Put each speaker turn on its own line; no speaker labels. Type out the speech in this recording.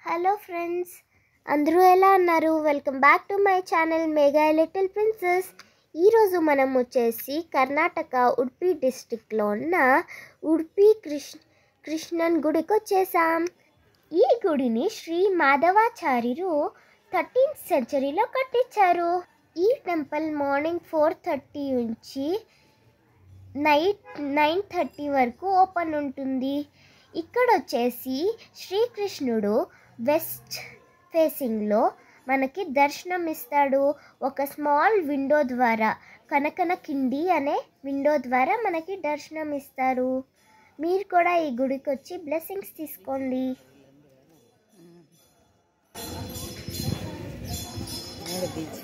hello friends అందరూ ఎలా ఉన్నారు welcome back to my channel mega little princess ఈరోజు మనం వచ్చేసి కర్ణాటక ఉడిపి డిస్టిక్లో ఉన్న ఉడిపి కృష్ణ కృష్ణన్ గుడికి వచ్చేసాం ఈ గుడిని శ్రీ మాధవాచార్యులు థర్టీన్త్ సెంచరీలో కట్టించారు ఈ టెంపుల్ మార్నింగ్ ఫోర్ థర్టీ నుంచి నైట్ నైన్ థర్టీ వరకు ఓపెన్ ఉంటుంది ఇక్కడ వచ్చేసి శ్రీకృష్ణుడు వెస్ట్ ఫేసింగ్లో మనకి దర్శనం ఇస్తాడు ఒక స్మాల్ విండో ద్వారా కనకన కిండి అనే విండో ద్వారా మనకి దర్శనం ఇస్తారు మీరు కూడా ఈ గుడికి వచ్చి బ్లెస్సింగ్స్ తీసుకోండి
மேலே பீச்